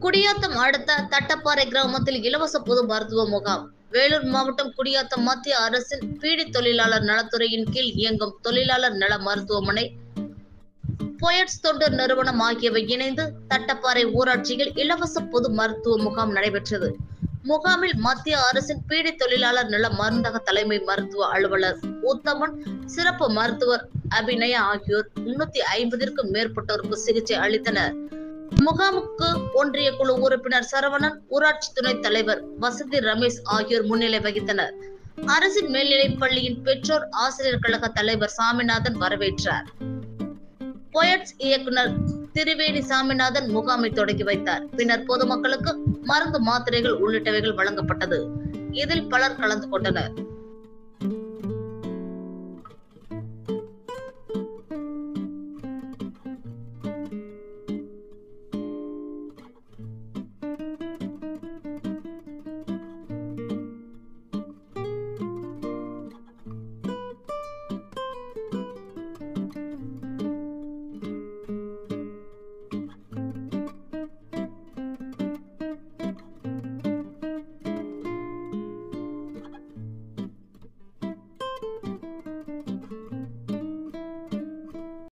குடியாத்தம் அடுத்த தட்டப்பாறை கிராமத்தில் இலவச பொது மருத்துவ முகாம் வேலூர் மாவட்டம் குடியாத்தம் மத்திய அரசின் பீடி தொழிலாளர் நலத்துறையின் கீழ் இயங்கும் தொழிலாளர் நல மருத்துவமனை பொயட்ஸ் தொண்டர் நிறுவனம் ஆகியவை இணைந்து தட்டப்பாறை ஊராட்சியில் இலவச பொது மருத்துவ முகாம் நடைபெற்றது முகாமில் மத்திய அரசின் பீடி தொழிலாளர் நல மருந்தக தலைமை மருத்துவ அலுவலர் உத்தமன் சிறப்பு மருத்துவர் அபிநயா ஆகியோர் முன்னூத்தி ஐம்பதிற்கும் மேற்பட்டோருக்கு சிகிச்சை அளித்தனர் முகாமுக்கு ஒன்றிய குழு உறுப்பினர் சரவணன் ஊராட்சி துணைத் தலைவர் வசந்தி ரமேஷ் ஆகியோர் முன்னிலை வகித்தனர் அரசின் மேல்நிலைப் பள்ளியின் பெற்றோர் ஆசிரியர் கழக தலைவர் சாமிநாதன் வரவேற்றார் பொயட்ஸ் இயக்குனர் திருவேணி சாமிநாதன் முகாமை தொடங்கி வைத்தார் பின்னர் பொதுமக்களுக்கு மருந்து மாத்திரைகள் உள்ளிட்டவைகள் வழங்கப்பட்டது இதில் பலர் கலந்து கொண்டனர்